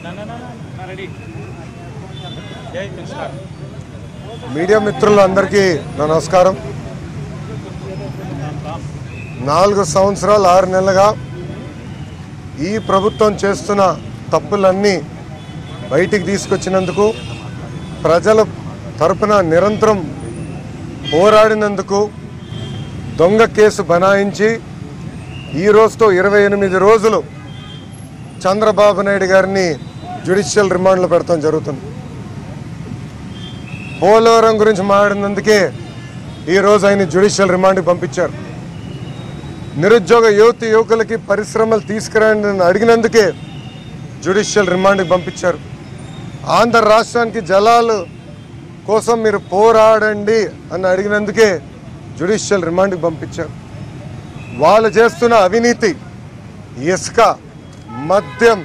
ready జై Krishna media మిత్రులందరికీ నా నమస్కారం నాలుగు సంవత్సరాలు ఆరు నెలలుగా ఈ ప్రభుత్వం చేస్తున్న తప్పులన్నీ బయటికి తీసుకొచ్చినందుకు ప్రజల తరపున నిరంతరం పోరాడినందుకు దొంగ కేసు బనాయించి ఈ రోజుతో ఇరవై ఎనిమిది రోజులు చంద్రబాబు నాయుడు గారిని జ్యుడిషియల్ రిమాండ్లో పెడతాం జరుగుతుంది పోలవరం గురించి మాట్లాడినందుకే ఈరోజు ఆయన జ్యుడిషియల్ రిమాండ్కి పంపించారు నిరుద్యోగ యువతి యువకులకి పరిశ్రమలు తీసుకురండి అని అడిగినందుకే జ్యుడిషియల్ రిమాండ్కి పంపించారు ఆంధ్ర రాష్ట్రానికి జలాలు కోసం మీరు పోరాడండి అని అడిగినందుకే జ్యుడిషియల్ రిమాండ్కి పంపించారు వాళ్ళు చేస్తున్న అవినీతి ఇసుక మద్యం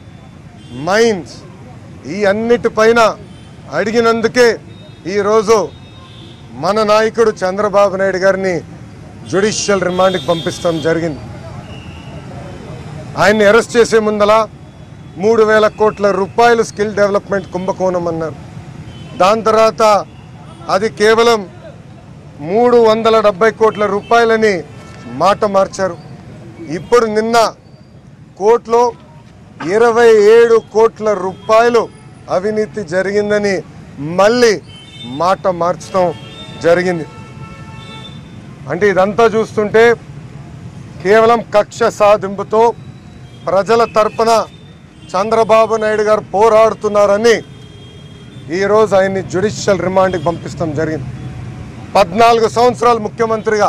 మైన్స్ ఈ అన్నిటిపైన అడిగినందుకే ఈరోజు మన నాయకుడు చంద్రబాబు నాయుడు గారిని జ్యుడిషియల్ రిమాండ్కి పంపిస్తాం జరిగింది ఆయన్ని అరెస్ట్ చేసే ముందల మూడు వేల కోట్ల రూపాయలు స్కిల్ డెవలప్మెంట్ కుంభకోణం అన్నారు దాని తర్వాత అది కేవలం మూడు వందల డెబ్బై కోట్ల రూపాయలని మాట మార్చారు ఇప్పుడు నిన్న కోర్టులో ఇరవై ఏడు కోట్ల రూపాయలు అవినీతి జరిగిందని మళ్ళీ మాట మార్చడం జరిగింది అంటే ఇదంతా చూస్తుంటే కేవలం కక్ష సాధింపుతో ప్రజల తరపున చంద్రబాబు నాయుడు గారు పోరాడుతున్నారని ఈరోజు ఆయన్ని జ్యుడిషియల్ రిమాండ్కి పంపిస్తాం జరిగింది పద్నాలుగు సంవత్సరాలు ముఖ్యమంత్రిగా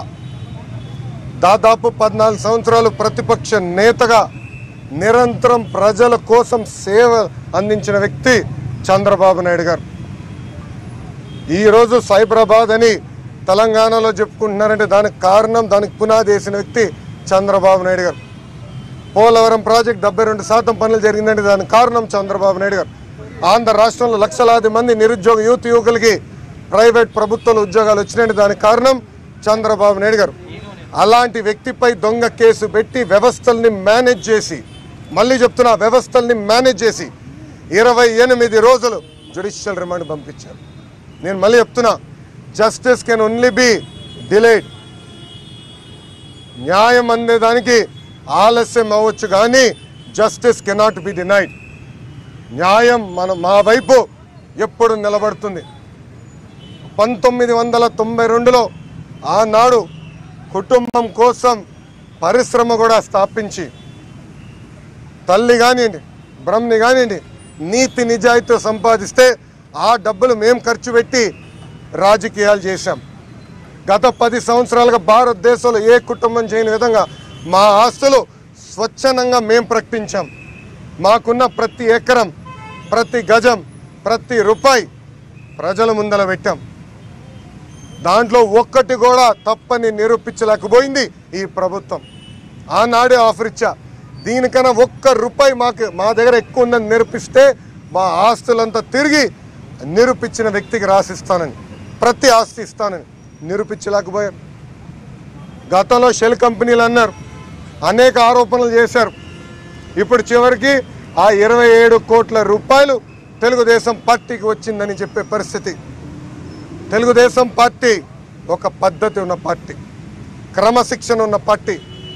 దాదాపు పద్నాలుగు సంవత్సరాలు ప్రతిపక్ష నేతగా నిరంతరం ప్రజల కోసం సేవ అందించిన వ్యక్తి చంద్రబాబు నాయుడు గారు ఈరోజు సైబరాబాద్ అని తెలంగాణలో చెప్పుకుంటున్నారంటే దానికి కారణం దానికి పునాది వేసిన వ్యక్తి చంద్రబాబు నాయుడు గారు పోలవరం ప్రాజెక్ట్ డెబ్బై రెండు శాతం పనులు జరిగిందంటే దానికి కారణం చంద్రబాబు నాయుడు గారు ఆంధ్ర రాష్ట్రంలో లక్షలాది మంది నిరుద్యోగ యువత యువకులకి ప్రైవేట్ ప్రభుత్వాల ఉద్యోగాలు వచ్చినాయంటే దానికి కారణం చంద్రబాబు నాయుడు గారు అలాంటి వ్యక్తిపై దొంగ కేసు పెట్టి వ్యవస్థల్ని మేనేజ్ చేసి మళ్ళీ చెప్తున్నా వ్యవస్థల్ని మేనేజ్ చేసి ఇరవై ఎనిమిది రోజులు జ్యుడిషియల్ రిమాండ్ పంపించారు నేను మళ్ళీ చెప్తున్నా justice can only be delayed న్యాయం అందేదానికి ఆలస్యం అవ్వచ్చు కానీ జస్టిస్ కెనాట్ బి డినైడ్ న్యాయం మన మా వైపు ఎప్పుడు నిలబడుతుంది పంతొమ్మిది వందల తొంభై రెండులో ఆనాడు కుటుంబం కోసం పరిశ్రమ కూడా స్థాపించి తల్లి కానివ్వండి బ్రహ్మని కానివ్వండి నీతి నిజాయితీ సంపాదిస్తే ఆ డబ్బులు మేము ఖర్చు పెట్టి రాజకీయాలు చేశాం గత పది సంవత్సరాలుగా భారతదేశంలో ఏ కుటుంబం చేయని విధంగా మా ఆస్తులు స్వచ్ఛందంగా మేము ప్రకటించాం మాకున్న ప్రతి ఎకరం ప్రతి గజం ప్రతి రూపాయి ప్రజల ముందల పెట్టాం దాంట్లో ఒక్కటి కూడా తప్పని నిరూపించలేకపోయింది ఈ ప్రభుత్వం ఆనాడే ఆఫర్ ఇచ్చా దీనికన్నా ఒక్క రూపాయి మాకు మా దగ్గర ఎక్కువ ఉందని నిరూపిస్తే మా ఆస్తులంతా తిరిగి నిరూపించిన వ్యక్తికి రాసిస్తానని ప్రతి ఆస్తి ఇస్తానని నిరూపించలేకపోయారు గతంలో షెల్ కంపెనీలు అన్నారు అనేక ఆరోపణలు చేశారు ఇప్పుడు చివరికి ఆ ఇరవై ఏడు కోట్ల రూపాయలు తెలుగుదేశం పార్టీకి వచ్చిందని చెప్పే పరిస్థితి తెలుగుదేశం పార్టీ ఒక పద్ధతి ఉన్న పార్టీ క్రమశిక్షణ ఉన్న పార్టీ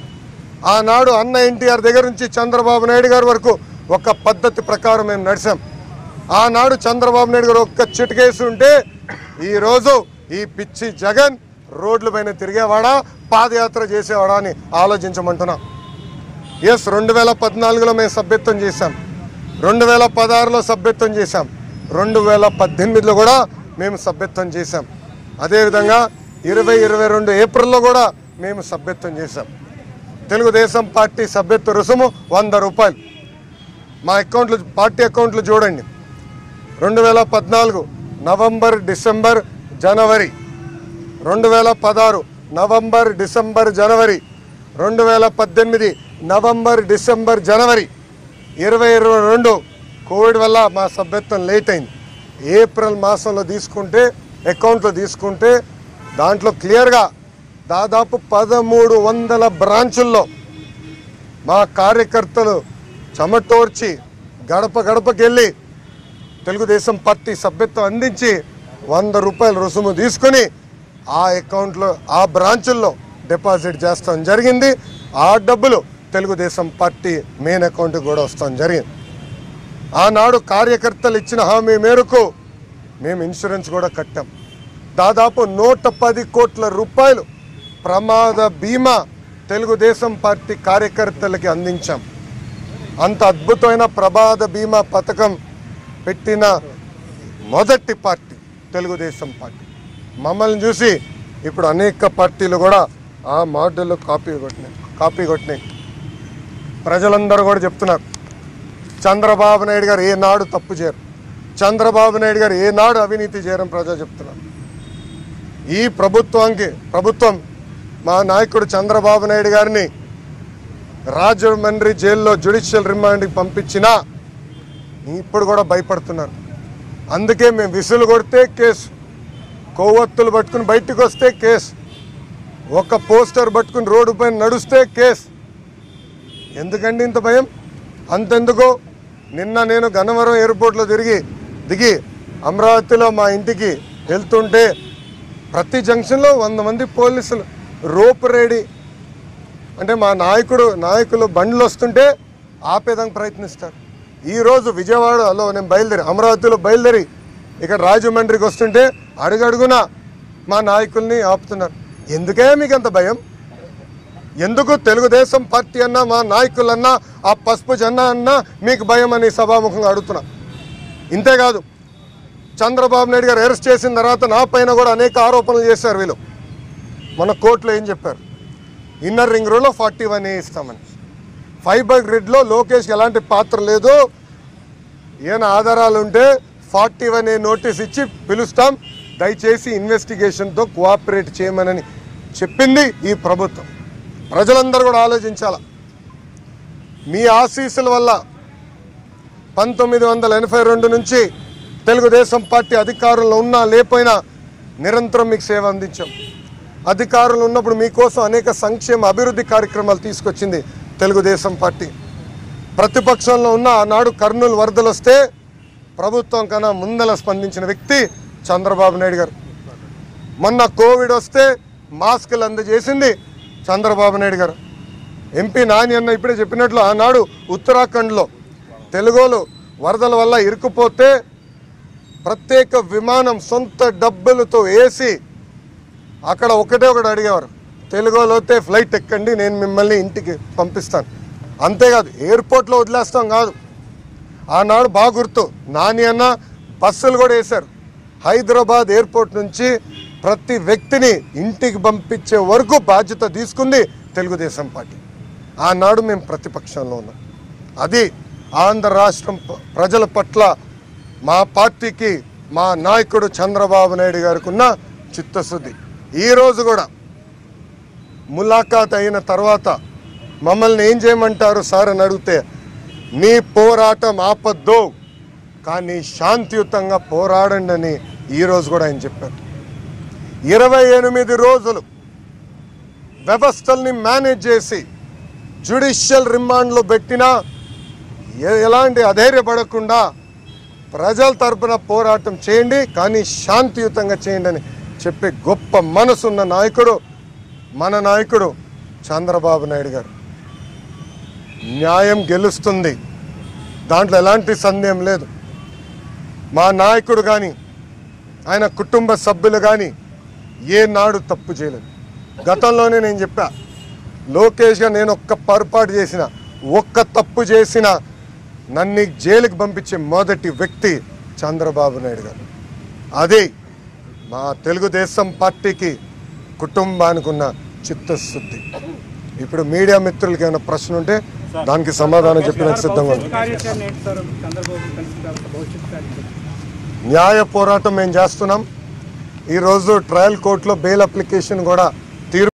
ఆనాడు అన్న ఎన్టీఆర్ దగ్గర నుంచి చంద్రబాబు నాయుడు గారి వరకు ఒక పద్ధతి ప్రకారం మేము నడిచాం ఆనాడు చంద్రబాబు నాయుడు గారు ఒక్క చిటికేసి ఉంటే ఈరోజు ఈ పిచ్చి జగన్ రోడ్ల పైన తిరిగేవాడా పాదయాత్ర చేసేవాడా అని ఆలోచించమంటున్నాం ఎస్ రెండు వేల పద్నాలుగులో మేము సభ్యత్వం చేశాం రెండు వేల పదహారులో సభ్యత్వం చేశాం రెండు వేల పద్దెనిమిదిలో కూడా మేము సభ్యత్వం చేశాం అదేవిధంగా ఇరవై ఇరవై రెండు ఏప్రిల్లో కూడా మేము సభ్యత్వం చేశాం తెలుగుదేశం పార్టీ సభ్యత్వ రుసుము వంద రూపాయలు మా అకౌంట్లు పార్టీ అకౌంట్లు చూడండి రెండు వేల పద్నాలుగు నవంబర్ డిసెంబర్ జనవరి రెండు వేల పదహారు నవంబర్ డిసెంబర్ జనవరి రెండు వేల పద్దెనిమిది నవంబర్ డిసెంబర్ జనవరి ఇరవై ఇరవై రెండు కోవిడ్ వల్ల మా సభ్యత్వం లేట్ అయింది ఏప్రిల్ మాసంలో తీసుకుంటే అకౌంట్లో తీసుకుంటే దాంట్లో క్లియర్గా దాదాపు పదమూడు వందల బ్రాంచుల్లో మా కార్యకర్తలు చెమటోర్చి గడప గడపకి వెళ్ళి తెలుగుదేశం పార్టీ సభ్యత్వం అందించి వంద రూపాయల రుసుము తీసుకుని ఆ అకౌంట్లో ఆ బ్రాంచుల్లో డిపాజిట్ చేస్తాం జరిగింది ఆ డబ్బులు తెలుగుదేశం పార్టీ మెయిన్ అకౌంట్కి కూడా వస్తాం జరిగింది ఆనాడు కార్యకర్తలు ఇచ్చిన హామీ మేరకు మేము ఇన్సూరెన్స్ కూడా కట్టాం దాదాపు నూట పది కోట్ల రూపాయలు ప్రమాద బీమా తెలుగుదేశం పార్టీ కార్యకర్తలకి అందించాం అంత అద్భుతమైన ప్రమాద బీమా పథకం పెట్టిన మొదటి పార్టీ తెలుగుదేశం పార్టీ మమ్మల్ని చూసి ఇప్పుడు అనేక పార్టీలు కూడా ఆ మోడల్ కాపీ కొట్టినాయి కాపీ కొట్టినాయి ప్రజలందరూ కూడా చెప్తున్నారు చంద్రబాబు నాయుడు గారు ఏనాడు తప్పు చేయరు చంద్రబాబు నాయుడు గారు ఏనాడు అవినీతి చేయరని ప్రజలు చెప్తున్నారు ఈ ప్రభుత్వానికి ప్రభుత్వం మా నాయకుడు చంద్రబాబు నాయుడు గారిని రాజమండ్రి జైల్లో జ్యుడిషియల్ రిమాండ్కి పంపించినా ఇప్పుడు కూడా భయపడుతున్నారు అందుకే మేము విసులు కొడితే కేసు కొవ్వొత్తులు పట్టుకుని బయటకు వస్తే కేసు ఒక పోస్టర్ పట్టుకుని రోడ్డు పైన నడుస్తే కేసు ఎందుకండి ఇంత భయం అంతెందుకు నిన్న నేను గన్నవరం ఎయిర్పోర్ట్లో తిరిగి దిగి అమరావతిలో మా ఇంటికి వెళ్తుంటే ప్రతి జంక్షన్లో వంద మంది పోలీసులు రోప్ రెడీ అంటే మా నాయకుడు నాయకులు బండ్లు వస్తుంటే ఆపేదానికి ప్రయత్నిస్తారు ఈరోజు విజయవాడలో నేను బయలుదేరి అమరావతిలో బయలుదేరి ఇక్కడ రాజమండ్రికి వస్తుంటే అడుగడుగున మా నాయకుల్ని ఆపుతున్నారు ఎందుకే మీకు అంత భయం ఎందుకు తెలుగుదేశం పార్టీ అన్నా మా నాయకులన్నా ఆ పసుపు జెండా అన్నా మీకు భయం అని సభాముఖంగా అడుగుతున్నా ఇంతేకాదు చంద్రబాబు నాయుడు గారు అరెస్ట్ చేసిన తర్వాత నా పైన కూడా అనేక ఆరోపణలు చేశారు వీళ్ళు మన కోర్టులో ఏం చెప్పారు ఇన్నర్ రింగ్ రోడ్లో ఫార్టీ వన్ ఏ ఇస్తామని ఫైబర్ గ్రిడ్లో లోకేష్కి ఎలాంటి పాత్ర లేదు ఏమైనా ఆధారాలు ఉంటే ఫార్టీ వన్ ఏ నోటీస్ ఇచ్చి పిలుస్తాం దయచేసి ఇన్వెస్టిగేషన్తో కోఆపరేట్ చేయమనని చెప్పింది ఈ ప్రభుత్వం ప్రజలందరూ కూడా ఆలోచించాల మీ ఆశీస్సుల వల్ల పంతొమ్మిది వందల ఎనభై రెండు నుంచి తెలుగుదేశం పార్టీ అధికారంలో ఉన్నా లేకపోయినా నిరంతరం మీకు సేవ అందించాం అధికారంలో ఉన్నప్పుడు మీకోసం అనేక సంక్షేమ అభివృద్ధి కార్యక్రమాలు తీసుకొచ్చింది తెలుగుదేశం పార్టీ ప్రతిపక్షంలో ఉన్న ఆనాడు కర్నూలు వరదలు వస్తే ప్రభుత్వం కన్నా ముందల స్పందించిన వ్యక్తి చంద్రబాబు నాయుడు గారు మొన్న కోవిడ్ వస్తే మాస్కులు అందజేసింది చంద్రబాబు నాయుడు గారు ఎంపీ నాని అన్న ఇప్పుడే చెప్పినట్లు ఆనాడు ఉత్తరాఖండ్లో తెలుగోలు వరదల వల్ల ఇరుక్కుపోతే ప్రత్యేక విమానం సొంత డబ్బులతో వేసి అక్కడ ఒకటే ఒకటి అడిగేవారు తెలుగులో అయితే ఫ్లైట్ ఎక్కండి నేను మిమ్మల్ని ఇంటికి పంపిస్తాను అంతేకాదు ఎయిర్పోర్ట్లో వదిలేస్తాం కాదు ఆనాడు బాగా గుర్తు నాని అన్న బస్సులు కూడా వేశారు హైదరాబాద్ ఎయిర్పోర్ట్ నుంచి ప్రతి వ్యక్తిని ఇంటికి పంపించే వరకు బాధ్యత తీసుకుంది తెలుగుదేశం పార్టీ ఆనాడు మేము ప్రతిపక్షంలో ఉన్నాం అది ఆంధ్ర రాష్ట్రం ప- ప్రజల పట్ల మా పార్టీకి మా నాయకుడు చంద్రబాబు నాయుడు గారికి ఉన్న చిత్తశుద్ధి ఈరోజు కూడా ములాఖాత్ అయిన తర్వాత మమ్మల్ని ఏం చేయమంటారు సార్ అని అడిగితే నీ పోరాటం ఆపద్దు కానీ శాంతియుతంగా పోరాడండి అని ఈరోజు కూడా ఆయన చెప్పారు ఇరవై ఎనిమిది రోజులు వ్యవస్థల్ని మేనేజ్ చేసి జ్యుడిషియల్ రిమాండ్లో పెట్టినా ఎ- ఎలాంటి అధైర్యపడకుండా ప్రజల తరపున పోరాటం చేయండి కానీ శాంతియుతంగా చేయండి అని చెప్పే గొప్ప మనసున్న నాయకుడు మన నాయకుడు చంద్రబాబు నాయుడు గారు న్యాయం గెలుస్తుంది దాంట్లో ఎలాంటి సందేహం లేదు మా నాయకుడు కానీ ఆయన కుటుంబ సభ్యులు కానీ ఏ నాడు తప్పు చేయలేదు గతంలోనే నేను చెప్పా లోకేష్గా నేను ఒక్క పొరపాటు చేసిన ఒక్క తప్పు చేసిన నన్ను జైలుకి పంపించే మొదటి వ్యక్తి చంద్రబాబు నాయుడు గారు అది మా తెలుగుదేశం పార్టీకి కుటుంబానికి ఉన్న చిత్తశుద్ధి ఇప్పుడు మీడియా మిత్రులకి ఏమైనా ప్రశ్న ఉంటే దానికి సమాధానం చెప్పినట్టు సిద్ధంగా ఉంది కార్యాచరణ ఏంటి సార్ చంద్రబాబు కలిసి తర్వాత భవిష్యత్ కార్యాచరణ న్యాయ పోరాటం మేము చేస్తున్నాం ఈరోజు ట్రయల్ కోర్టులో బెయిల్ అప్లికేషన్ కూడా